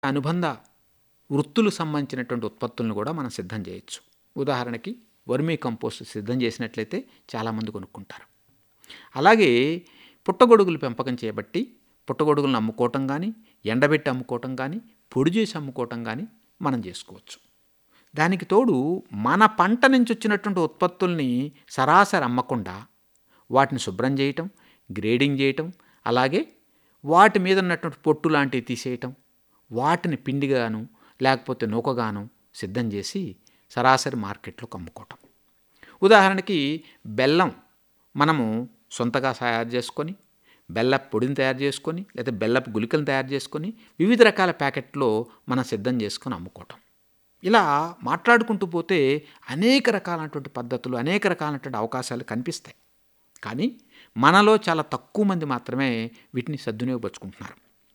అనుబంధ వృత్తులకు సంబంధించినటువంటి ఉత్పత్తులను కూడా మనం సిద్ధం చేయొచ్చు ఉదాహరణకి వర్మీ కంపోస్ట్ సిద్ధం చేసినట్లయితే చాలామంది కొనుక్కుంటారు అలాగే పుట్టగొడుగులు పెంపకం చేయబట్టి పుట్టగొడుగులను అమ్ముకోవటం కానీ ఎండబెట్టి అమ్ముకోవటం కానీ పొడి చేసి అమ్ముకోవటం కానీ మనం చేసుకోవచ్చు దానికి తోడు మన పంట నుంచి వచ్చినటువంటి ఉత్పత్తుల్ని సరాసరి అమ్మకుండా వాటిని శుభ్రం చేయటం గ్రేడింగ్ చేయటం అలాగే వాటి మీద ఉన్నటువంటి పొట్టు లాంటివి తీసేయటం వాటిని పిండిగాను లేకపోతే నూకగాను సిద్ధం చేసి సరాసరి మార్కెట్లో అమ్ముకోవటం ఉదాహరణకి బెల్లం మనము సొంతగా తయారు చేసుకొని బెల్లపు పొడిని తయారు చేసుకొని లేదా బెల్లపు గుళికలను తయారు చేసుకొని వివిధ రకాల ప్యాకెట్లో మనం సిద్ధం చేసుకొని అమ్ముకోవటం ఇలా మాట్లాడుకుంటూ పోతే అనేక రకాలైనటువంటి పద్ధతులు అనేక రకాలైనటువంటి అవకాశాలు కనిపిస్తాయి కానీ మనలో చాలా తక్కువ మంది మాత్రమే వీటిని సద్వినియోగపరుచుకుంటున్నారు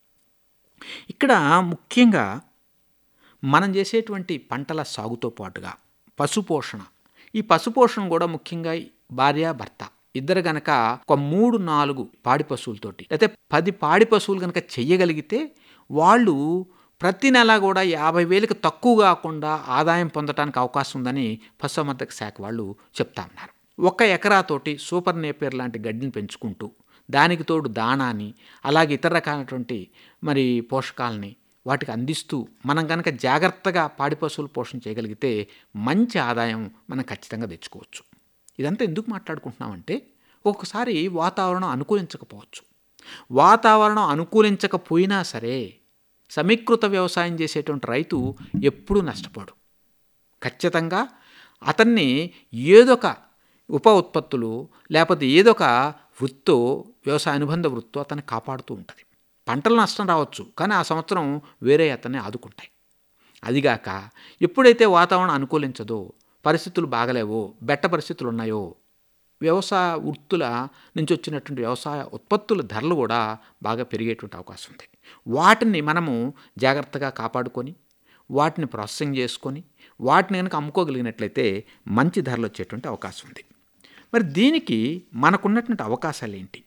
ఇక్కడ ముఖ్యంగా మనం చేసేటువంటి పంటల సాగుతో పాటుగా పశుపోషణ ఈ పశుపోషణ కూడా ముఖ్యంగా భార్య భర్త ఇద్దరు గనక ఒక మూడు నాలుగు పాడి పశువులతోటి అయితే పది పాడి పశువులు కనుక చెయ్యగలిగితే వాళ్ళు ప్రతి నెల కూడా యాభై వేలకు తక్కువ కాకుండా ఆదాయం పొందడానికి అవకాశం ఉందని పశుసంవర్ధక శాఖ వాళ్ళు చెప్తా ఉన్నారు ఒక ఎకరాతోటి సూపర్ నేపియర్ లాంటి గడ్డిని పెంచుకుంటూ దానికి తోడు దాణాని అలాగే ఇతర రకాలైనటువంటి మరి పోషకాలని వాటికి అందిస్తూ మనం కనుక జాగ్రత్తగా పాడి పశువులు పోషణ చేయగలిగితే మంచి ఆదాయం మనం ఖచ్చితంగా తెచ్చుకోవచ్చు ఇదంతా ఎందుకు మాట్లాడుకుంటున్నామంటే ఒక్కొక్కసారి వాతావరణం అనుకూలించకపోవచ్చు వాతావరణం అనుకూలించకపోయినా సరే సమీకృత వ్యవసాయం చేసేటువంటి రైతు ఎప్పుడూ నష్టపోడు ఖచ్చితంగా అతన్ని ఏదొక ఉప ఉత్పత్తులు లేకపోతే ఏదొక వృత్తో వ్యవసాయ అనుబంధ వృత్తో అతన్ని కాపాడుతూ ఉంటుంది పంటలు నష్టం రావచ్చు కానీ ఆ సంవత్సరం వేరే అతన్ని ఆదుకుంటాయి అదిగాక ఎప్పుడైతే వాతావరణం అనుకూలించదో పరిస్థితులు బాగలేవో బెట్ట పరిస్థితులు ఉన్నాయో వ్యవసాయ వృత్తుల నుంచి వచ్చినటువంటి వ్యవసాయ ఉత్పత్తుల ధరలు కూడా బాగా పెరిగేటువంటి అవకాశం ఉంది వాటిని మనము జాగ్రత్తగా కాపాడుకొని వాటిని ప్రాసెసింగ్ చేసుకొని వాటిని కనుక అమ్ముకోగలిగినట్లయితే మంచి ధరలు వచ్చేటువంటి అవకాశం ఉంది మరి దీనికి మనకున్నటువంటి అవకాశాలు ఏంటి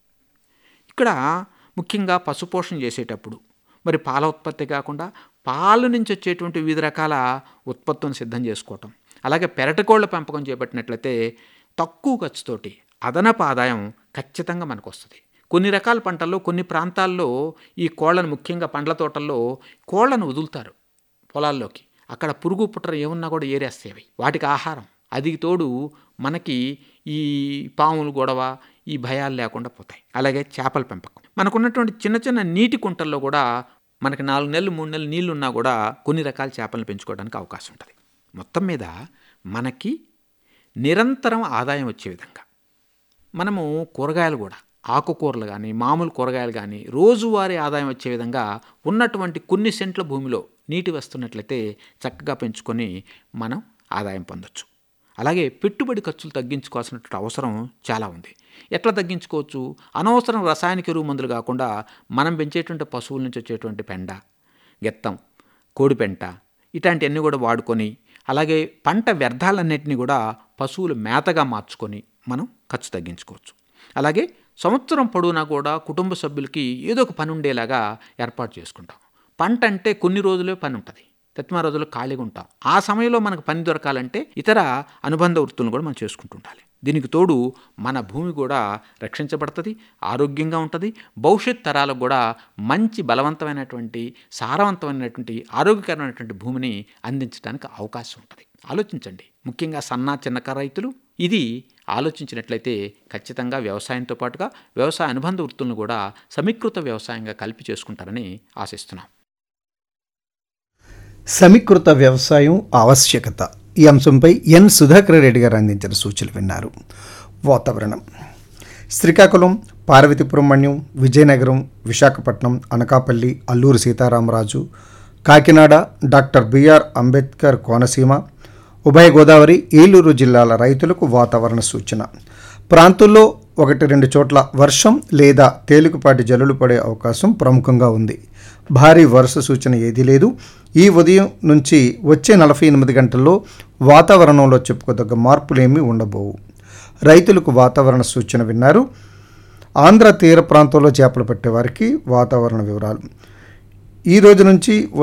ఇక్కడ ముఖ్యంగా పశుపోషణ చేసేటప్పుడు మరి పాల ఉత్పత్తి కాకుండా పాలు నుంచి వచ్చేటువంటి వివిధ రకాల ఉత్పత్తులను సిద్ధం చేసుకోవటం అలాగే పెరటకోళ్ళ పెంపకం చేపట్టినట్లయితే తక్కువ ఖర్చుతోటి అదనపు ఆదాయం ఖచ్చితంగా మనకు వస్తుంది కొన్ని రకాల పంటల్లో కొన్ని ప్రాంతాల్లో ఈ కోళ్ళను ముఖ్యంగా పండ్ల తోటల్లో కోళ్ళను వదులుతారు పొలాల్లోకి అక్కడ పురుగు పుట్ర ఏమున్నా కూడా ఏరేస్తాయి వాటికి ఆహారం అది తోడు మనకి ఈ పాములు గొడవ ఈ భయాలు లేకుండా పోతాయి అలాగే చేపల పెంపకం మనకున్నటువంటి చిన్న చిన్న నీటి కుంటల్లో కూడా మనకి నాలుగు నెలలు మూడు నెలలు నీళ్లు ఉన్నా కూడా కొన్ని రకాల చేపలను పెంచుకోవడానికి అవకాశం ఉంటుంది మొత్తం మీద మనకి నిరంతరం ఆదాయం వచ్చే విధంగా మనము కూరగాయలు కూడా ఆకుకూరలు కానీ మామూలు కూరగాయలు కానీ రోజువారీ ఆదాయం వచ్చే విధంగా ఉన్నటువంటి కొన్ని సెంట్ల భూమిలో నీటి వస్తున్నట్లయితే చక్కగా పెంచుకొని మనం ఆదాయం పొందొచ్చు అలాగే పెట్టుబడి ఖర్చులు తగ్గించుకోవాల్సినటువంటి అవసరం చాలా ఉంది ఎట్లా తగ్గించుకోవచ్చు అనవసరం రసాయనిక ఎరువు మందులు కాకుండా మనం పెంచేటువంటి పశువుల నుంచి వచ్చేటువంటి పెండ గెత్తం కోడి పెంట ఇట్లాంటివన్నీ కూడా వాడుకొని అలాగే పంట వ్యర్థాలన్నింటినీ కూడా పశువులు మేతగా మార్చుకొని మనం ఖర్చు తగ్గించుకోవచ్చు అలాగే సంవత్సరం పొడవునా కూడా కుటుంబ సభ్యులకి ఏదో ఒక పని ఉండేలాగా ఏర్పాటు చేసుకుంటాం పంట అంటే కొన్ని రోజులే పని ఉంటుంది తత్మ రోజులు ఖాళీగా ఉంటాం ఆ సమయంలో మనకు పని దొరకాలంటే ఇతర అనుబంధ వృత్తులను కూడా మనం చేసుకుంటూ ఉండాలి దీనికి తోడు మన భూమి కూడా రక్షించబడుతుంది ఆరోగ్యంగా ఉంటుంది భవిష్యత్ తరాలకు కూడా మంచి బలవంతమైనటువంటి సారవంతమైనటువంటి ఆరోగ్యకరమైనటువంటి భూమిని అందించడానికి అవకాశం ఉంటుంది ఆలోచించండి ముఖ్యంగా సన్న చిన్నకారు రైతులు ఇది ఆలోచించినట్లయితే ఖచ్చితంగా వ్యవసాయంతో పాటుగా వ్యవసాయ అనుబంధ వృత్తులను కూడా సమీకృత వ్యవసాయంగా కలిపి చేసుకుంటారని ఆశిస్తున్నాం సమీకృత వ్యవసాయం ఆవశ్యకత ఈ అంశంపై ఎన్ సుధాకర్ రెడ్డి గారు అందించిన సూచనలు విన్నారు వాతావరణం శ్రీకాకుళం పార్వతీపురం మణ్యం విజయనగరం విశాఖపట్నం అనకాపల్లి అల్లూరు సీతారామరాజు కాకినాడ డాక్టర్ బిఆర్ అంబేద్కర్ కోనసీమ ఉభయ గోదావరి ఏలూరు జిల్లాల రైతులకు వాతావరణ సూచన ప్రాంతుల్లో ఒకటి రెండు చోట్ల వర్షం లేదా తేలికపాటి జల్లులు పడే అవకాశం ప్రముఖంగా ఉంది భారీ వర్ష సూచన ఏదీ లేదు ఈ ఉదయం నుంచి వచ్చే నలభై ఎనిమిది గంటల్లో వాతావరణంలో చెప్పుకోదగ్గ మార్పులేమీ ఉండబోవు రైతులకు వాతావరణ సూచన విన్నారు ఆంధ్ర తీర ప్రాంతంలో చేపలు పట్టే వారికి వాతావరణ వివరాలు ఈ రోజు నుంచి